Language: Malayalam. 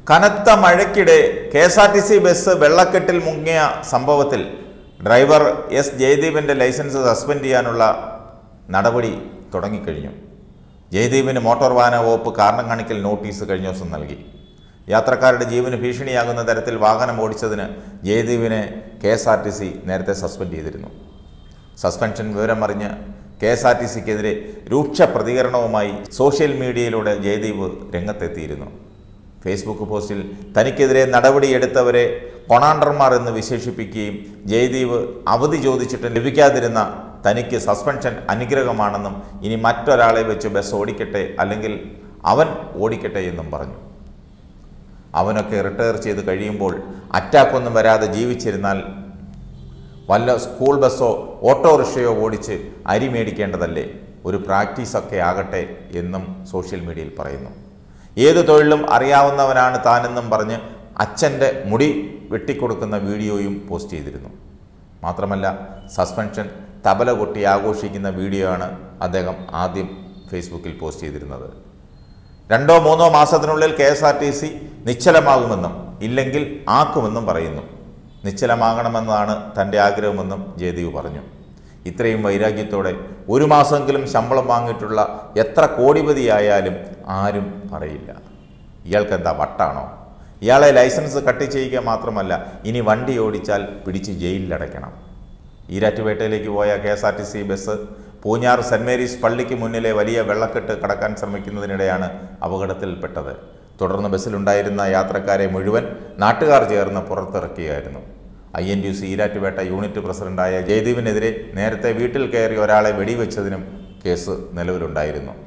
കനത്ത മഴയ്ക്കിടെ K S R T C bus വെള്ളക്കെട്ടിൽ മുങ്ങിയ സംഭവത്തിൽ ഡ്രൈവർ എസ് ജയദീപിൻ്റെ ലൈസൻസ് സസ്പെൻഡ് ചെയ്യാനുള്ള നടപടി തുടങ്ങിക്കഴിഞ്ഞു ജയദീപിന് മോട്ടോർ വാഹന വകുപ്പ് കാരണം കാണിക്കൽ നോട്ടീസ് കഴിഞ്ഞ ദിവസം നൽകി യാത്രക്കാരുടെ ജീവന് ഭീഷണിയാകുന്ന തരത്തിൽ വാഹനം ഓടിച്ചതിന് ജയദീപിനെ K S R T C നേരത്തെ സസ്പെൻഡ് ചെയ്തിരുന്നു സസ്പെൻഷൻ വിവരം അറിഞ്ഞ് കെ എസ് ആർ ടി സിക്കെതിരെ രൂക്ഷ പ്രതികരണവുമായി സോഷ്യൽ മീഡിയയിലൂടെ ജയദീപ് രംഗത്തെത്തിയിരുന്നു ഫേസ്ബുക്ക് പോസ്റ്റിൽ തനിക്കെതിരെ നടപടിയെടുത്തവരെ കൊണാണ്ടർമാർ എന്ന് വിശേഷിപ്പിക്കുകയും ജയദീപ് അവധി ചോദിച്ചിട്ട് ലഭിക്കാതിരുന്ന തനിക്ക് സസ്പെൻഷൻ അനുഗ്രഹമാണെന്നും ഇനി മറ്റൊരാളെ വെച്ച് ബസ് ഓടിക്കട്ടെ അല്ലെങ്കിൽ അവൻ ഓടിക്കട്ടെ എന്നും പറഞ്ഞു അവനൊക്കെ റിട്ടയർ ചെയ്ത് കഴിയുമ്പോൾ അറ്റാക്കൊന്നും വരാതെ ജീവിച്ചിരുന്നാൽ വല്ല സ്കൂൾ ബസ്സോ ഓട്ടോറിക്ഷയോ ഓടിച്ച് അരി മേടിക്കേണ്ടതല്ലേ ഒരു പ്രാക്ടീസൊക്കെ ആകട്ടെ എന്നും സോഷ്യൽ മീഡിയയിൽ പറയുന്നു ഏത് തൊഴിലും അറിയാവുന്നവനാണ് താനെന്നും പറഞ്ഞ് അച്ഛൻ്റെ മുടി വെട്ടിക്കൊടുക്കുന്ന വീഡിയോയും പോസ്റ്റ് ചെയ്തിരുന്നു മാത്രമല്ല സസ്പെൻഷൻ തബല കൊട്ടി ആഘോഷിക്കുന്ന വീഡിയോ ആണ് അദ്ദേഹം ആദ്യം ഫേസ്ബുക്കിൽ പോസ്റ്റ് ചെയ്തിരുന്നത് രണ്ടോ മൂന്നോ മാസത്തിനുള്ളിൽ K S R T C നിശ്ചലമാകുമെന്നും ഇല്ലെങ്കിൽ ആക്കുമെന്നും പറയുന്നു നിശ്ചലമാകണമെന്നതാണ് തൻ്റെ ആഗ്രഹമെന്നും ജയദേവ് പറഞ്ഞു ഇത്രയും വൈരാഗ്യത്തോടെ ഒരു മാസമെങ്കിലും ശമ്പളം വാങ്ങിയിട്ടുള്ള എത്ര കോടിപതിയായാലും ആരും പറയില്ല ഇയാൾക്ക് എന്താ വട്ടാണോ ഇയാളെ ലൈസൻസ് കട്ട് ചെയ്യുക മാത്രമല്ല ഇനി വണ്ടി ഓടിച്ചാൽ പിടിച്ച് ജയിലിലടയ്ക്കണം ഈരാറ്റുപേട്ടയിലേക്ക് പോയ K S R T C bus Poonjar Saint Mary's പള്ളിക്ക് മുന്നിലെ വലിയ വെള്ളക്കെട്ട് കടക്കാൻ ശ്രമിക്കുന്നതിനിടെയാണ് അപകടത്തിൽപ്പെട്ടത് തുടർന്ന് ബസ്സിലുണ്ടായിരുന്ന യാത്രക്കാരെ മുഴുവൻ നാട്ടുകാർ ചേർന്ന് പുറത്തിറക്കിയായിരുന്നു I N U C Erattupetta unit പ്രസിഡന്റായ ജയദീപിനെതിരെ നേരത്തെ വീട്ടിൽ കയറി ഒരാളെ വെടിവെച്ചതിനും കേസ് നിലവിലുണ്ടായിരുന്നു